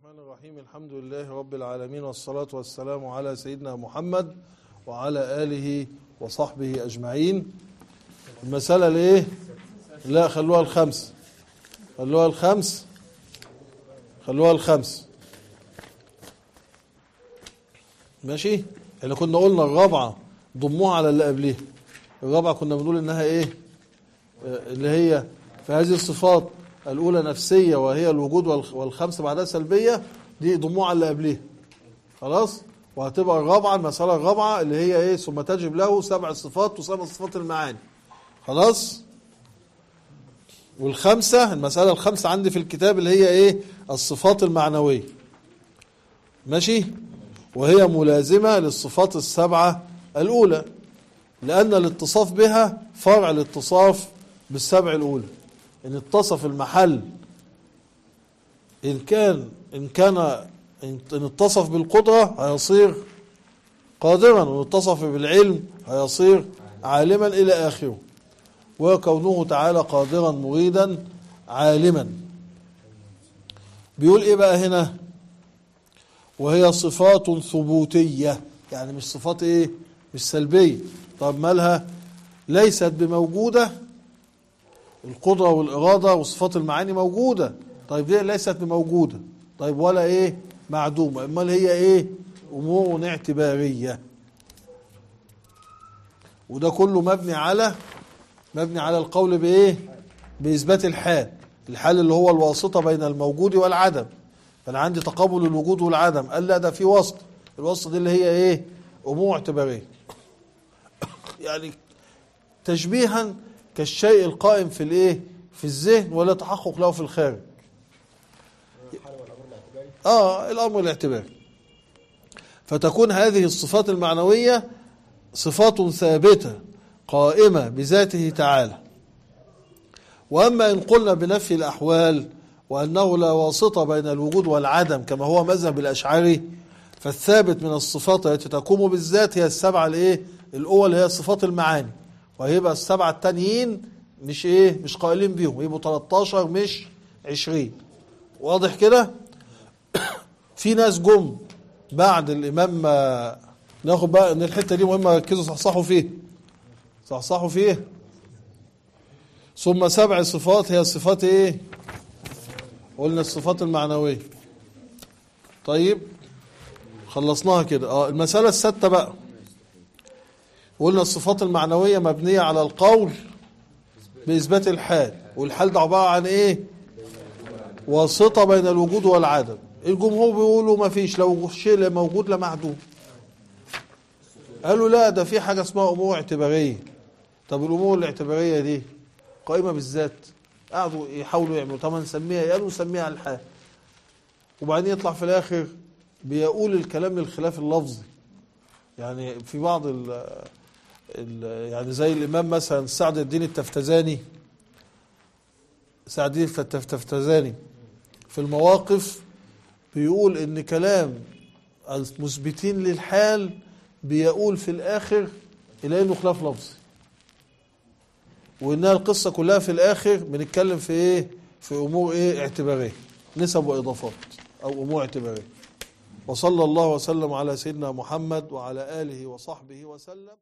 الرحمن الرحيم الحمد لله رب العالمين والصلاة والسلام على سيدنا محمد وعلى آله وصحبه أجمعين المسألة ليه لا خلوها الخمس خلوها الخمس خلوها الخمس ماشي احنا كنا قلنا الرابعة ضموها على اللي قبليها الرابعة كنا بنقول انها ايه آه، اللي هي في هذه الصفات الأولى نفسية وهي الوجود والخ- والخمسة بعدها سلبية دي ضموها على اللي قبليها خلاص وهتبقى الرابعة المسألة الرابعة اللي هي ايه ثم تجب له سبع صفات وسبع صفات المعاني خلاص والخمسة المسألة الخمسة عندي في الكتاب اللي هي ايه الصفات المعنوية ماشي وهي ملازمة للصفات السبعة الأولى لأن الاتصاف بها فرع الاتصاف بالسبع الأولى إن اتصف المحل إن كان إن كان إن إن اتصف بالقدرة هيصير قادرا وإن اتصف بالعلم هيصير عالما إلى آخره وكونه تعالى قادرا مريدا عالما بيقول إيه بقى هنا وهي صفات ثبوتية يعني مش صفات إيه مش سلبية طب مالها ليست بموجودة القدرة والإرادة وصفات المعاني موجودة طيب ليه ليست بموجودة طيب ولا إيه معدومة أمال هي إيه أمور اعتبارية وده كله مبني على مبني على القول بإيه بإثبات الحال الحال اللي هو الواسطة بين الموجود والعدم فأنا عندي تقابل الوجود والعدم قال لا ده في وسط الوسط دي اللي هي إيه أمور اعتبارية يعني تشبيها كالشيء القائم في الايه في الذهن ولا تحقق له في الخارج اه الامر الاعتباري فتكون هذه الصفات المعنويه صفات ثابته قائمه بذاته تعالى واما ان قلنا بنفي الاحوال وانه لا واسطه بين الوجود والعدم كما هو مذهب الاشعري فالثابت من الصفات التي تقوم بالذات هي السبعه الايه الاول هي صفات المعاني وهيبقى السبعه التانيين مش ايه مش قائلين بيهم يبقوا 13 مش 20 واضح كده في ناس جم بعد الامام آه، ناخد بقى ان الحته دي مهمه ركزوا صحصحوا فيه صحصحوا فيه ثم سبع صفات هي صفات ايه قلنا الصفات المعنويه طيب خلصناها كده اه المساله السادسه بقى قلنا الصفات المعنويه مبنيه على القول باثبات الحال والحال ده عباره عن ايه واسطه بين الوجود والعدم الجمهور بيقولوا ما فيش لو شيء لا موجود لا معدوم قالوا لا ده في حاجه اسمها امور اعتباريه طب الامور الاعتباريه دي قائمه بالذات قعدوا يحاولوا يعملوا طب نسميها ايه قالوا نسميها الحال وبعدين يطلع في الاخر بيقول الكلام للخلاف اللفظي يعني في بعض ال ال يعني زي الامام مثلا سعد الدين التفتزاني سعد الدين التفتزاني في المواقف بيقول ان كلام المثبتين للحال بيقول في الاخر الى انه خلاف لفظي وانها القصه كلها في الاخر بنتكلم في ايه في امور ايه اعتباريه نسب واضافات او امور اعتباريه وصلى الله وسلم على سيدنا محمد وعلى اله وصحبه وسلم